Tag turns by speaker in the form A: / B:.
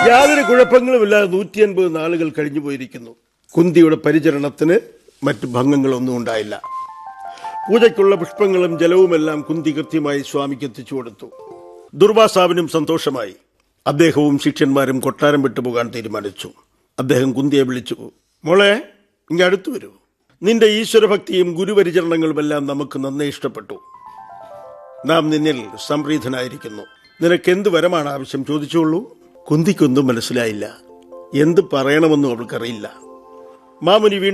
A: യാതൊരു കുഴപ്പങ്ങളുമില്ലാതെ നൂറ്റി അൻപത് നാളുകൾ കഴിഞ്ഞു പോയിരിക്കുന്നു കുന്തിയുടെ പരിചരണത്തിന് മറ്റു ഭംഗങ്ങളൊന്നും ഉണ്ടായില്ല പൂജയ്ക്കുള്ള പുഷ്പങ്ങളും ജലവുമെല്ലാം കുന്തി കൃത്യമായി സ്വാമിക്ക് എത്തിച്ചു കൊടുത്തു ദുർവാസാവിനും സന്തോഷമായി അദ്ദേഹവും ശിഷ്യന്മാരും കൊട്ടാരം വിട്ടുപോകാൻ തീരുമാനിച്ചു അദ്ദേഹം കുന്തിയെ വിളിച്ചു മോളെ ഇങ്ങ അടുത്തു വരൂ നിന്റെ ഈശ്വരഭക്തിയും ഗുരുപരിചരണങ്ങളുമെല്ലാം നമുക്ക് നന്നേ ഇഷ്ടപ്പെട്ടു നാം നിന്നിൽ സംപ്രീതനായിരിക്കുന്നു നിനക്ക് എന്ത് വരമാണ് ആവശ്യം ചോദിച്ചോളൂ കുന്തിക്കൊന്നും മനസ്സിലായില്ല എന്ത് പറയണമെന്നും അവൾക്കറിയില്ല മാമുനി വീണ്ടും